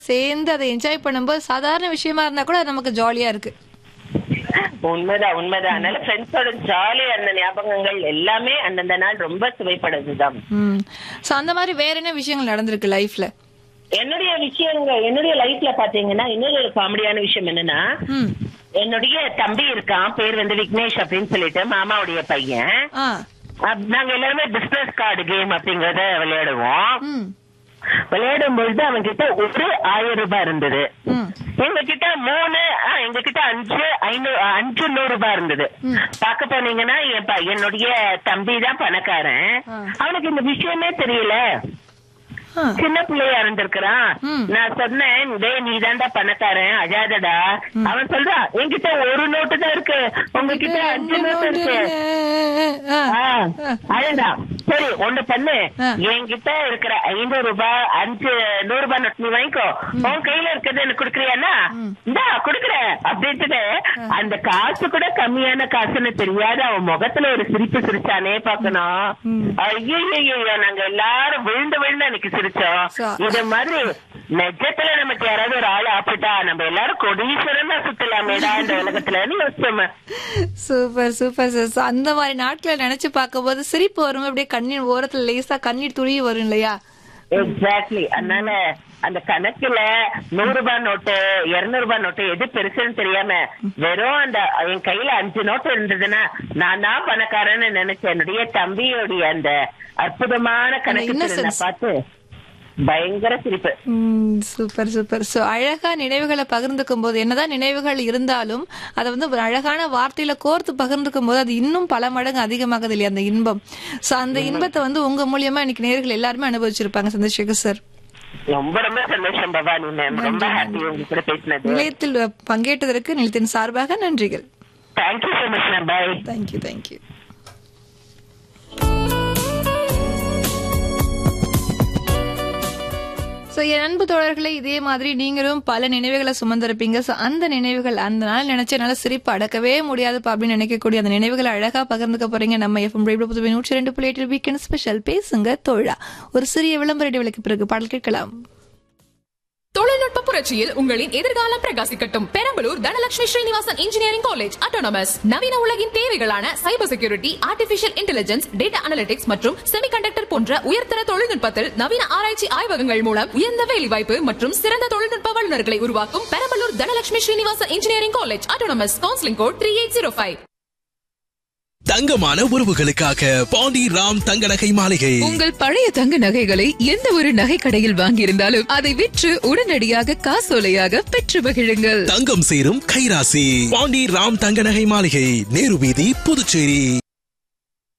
சேர்ந்து அதை என்ஜாய் பண்ணும்போது சாதாரண விஷயமா இருந்தா கூட அது நமக்கு ஜாலியா இருக்கு உண்மைதான் உண்மைதான் அதனால ஃப்ரெண்ட்ஸோட ஜாலியா இருந்த ஞாபகங்கள் எல்லாமே அந்தந்த நாள் ரொம்ப சுவைப்படுதுதான் ம் சோ அந்த மாதிரி வேற என்ன விஷயங்கள் நடந்திருக்கு லைஃப்ல என்னுடைய விஷயங்கள் என்னுடைய லைஃப்ல பாத்தீங்கன்னா இன்னொரு ஒரு காமெடியான விஷயம் என்னன்னா ம் என்னுடைய தம்பி இருக்கான் பேர் வந்து விக்னேஷ் அப்படின்னு சொல்லிட்டு மாமாவுடைய பையன் ஆ அப்- நாங்க எல்லாருமே பிசினஸ் கார்டு கேம் அப்படிங்கறத விளையாடுவோம் ம் விளையாடும் பொழுது அவன் கிட்ட ஒரு ஆயிரம் ரூபாய் இருந்தது ம் எங்க கிட்ட மூணு ஆ, எங்க கிட்ட அஞ்சு ஐநூறு அஞ்சு நூறு ரூபாய் இருந்தது ம். பாக்க போனீங்கன்னா என் ப- என்னுடைய தம்பி தான் பணக்காரன் ஆ. அவனுக்கு இந்த விஷயமே தெரியல ஆ. சின்ன பிள்ளையா இருந்திருக்கிறான் ம். நான் சொன்னேன் டேய் நீ தான்டா பணக்காரன் அஜாதடா அவன் சொல்றான் என்கிட்ட ஒரு நோட்டு தான் இருக்கு உங்ககிட்ட அஞ்சு நோட்டு இருக்கு ஆ. ஆ, அழகா சரி ஒண்ணு பண்ணு ஆ. என்கிட்ட இருக்கிற ஐநூறு ரூபாய் அஞ்சு நூறு ரூபாய் நோட்டு நீ வாங்கிக்கோ உன் கையில இருக்கிறது எனக்கு குடுக்கறியானா இந்தா குடுக்குறேன் அப்படின்ட்டு அந்த காசு கூட கம்மியான காசுன்னு தெரியாத அவன் முகத்துல ஒரு சிரிப்பு சிரிச்சானே பாக்கணும் ஐயோ நாங்க எல்லாரும் விழுந்து விழுந்து அன்னைக்கு சிரிச்சோம் So- இது மாதிரி நிஜத்துல நமக்கு யாராவது ஒரு ஆள் ஆப்பிட்டா நம்ம எல்லாரும் கொடீஸ்வரன் தான் சுத்தலாமேடா இந்த உலகத்துலன்னு யோசிச்சோம் சூப்பர் சூப்பர் சார் So, அந்த மாதிரி நாட்களை நினைச்சு பார்க்கும்போது சிரிப்பு வரும் அப்படியே கண்ணீர் ஓரத்துல லேசா கண்ணீர் துளி வரும் இல்லையா எக்ஸாக்ட்லி அதனால அந்த கணக்குல நூறு ரூபாய் நோட்டு இருநூறு ரூபாய் நோட்டு எது பெருசுன்னு தெரியாம வெறும் அந்த என் கையில அஞ்சு நோட்டு இருந்ததுன்னா நான் தான் பணக்காரன்னு நினைச்சேன் என்னுடைய தம்பியோடைய அந்த அற்புதமான கணக்கு திறனை innocence. பார்த்து பயங்கர சிரிப்பு சூப்பர் சூப்பர் சோ அழகா நினைவுகளை பகிர்ந்துக்கும் போது என்னதான் நினைவுகள் இருந்தாலும் அதை வந்து ஒரு அழகான வார்த்தையில கோர்த்து பகிர்ந்துக்கும் போது அது இன்னும் பல மடங்கு அதிகமாகுது இல்லையா அந்த இன்பம் சோ அந்த இன்பத்தை வந்து உங்க மூலியமா இன்னைக்கு நேர்கள் எல்லாருமே அனுபவிச்சிருப்பாங்க சந்திரசேகர் சார் ரொம்ப ரொம்ப சந்தோஷம் பவானி மேம் ரொம்ப ஹாப்பி உங்க கூட பேசினது நிலையத்தில் பங்கேற்றதற்கு நிலையத்தின் சார்பாக நன்றிகள் thank you so much ma'am bye thank you thank you so என் அன்பு தோழர்களே இதே மாதிரி நீங்களும் பல நினைவுகளை சுமந்திருப்பீங்க ஸோ அந்த நினைவுகள் அந்த நாள் நினைச்ச என்னால சிரிப்பு அடக்கவே முடியாதுப்பா அப்படின்னு நினைக்கக்கூடிய அந்த நினைவுகளை அழகா பகிர்ந்துக்க போறீங்க நம்ம எஃப்எம் ரேடியோ புதுவை நூற்றி ரெண்டு புள்ளி எட்டு வீக்கெண்ட் ஸ்பெஷல் பேசுங்க தோழா ஒரு சிறிய விளம்பர இடைவெளிக்கு பிறகு பாடல் கேட்கலாம் தொழில்நுட்ப புரட்சியில் உங்களின் எதிர்காலம் பிரகாசிக்கட்டும் Perambalur Dhanalakshmi Srinivasan engineering college autonomous நவீன உலகின் தேவைகளான cyber security artificial intelligence data analytics மற்றும் செமிகண்டக்டர் போன்ற உயர்தர தொழில்நுட்பத்தில் நவீன ஆராய்ச்சி ஆய்வகங்கள் மூலம் உயர்ந்த வேலைவாய்ப்பு மற்றும் சிறந்த தொழில்நுட்ப வல்லுநர்களை உருவாக்கும் Perambalur Dhanalakshmi Srinivasan engineering college autonomous counselling code three eight zero five தங்கமான உறவுகளுக்காக பாண்டி ராம் தங்க நகை மாளிகை உங்கள் பழைய தங்க நகைகளை எந்த ஒரு நகை கடையில் வாங்கியிருந்தாலும் அதை விற்று உடனடியாக காசோலையாக பெற்று மகிழுங்கள் தங்கம் சேரும் கைராசி பாண்டி ராம் தங்க நகை மாளிகை நேரு வீதி புதுச்சேரி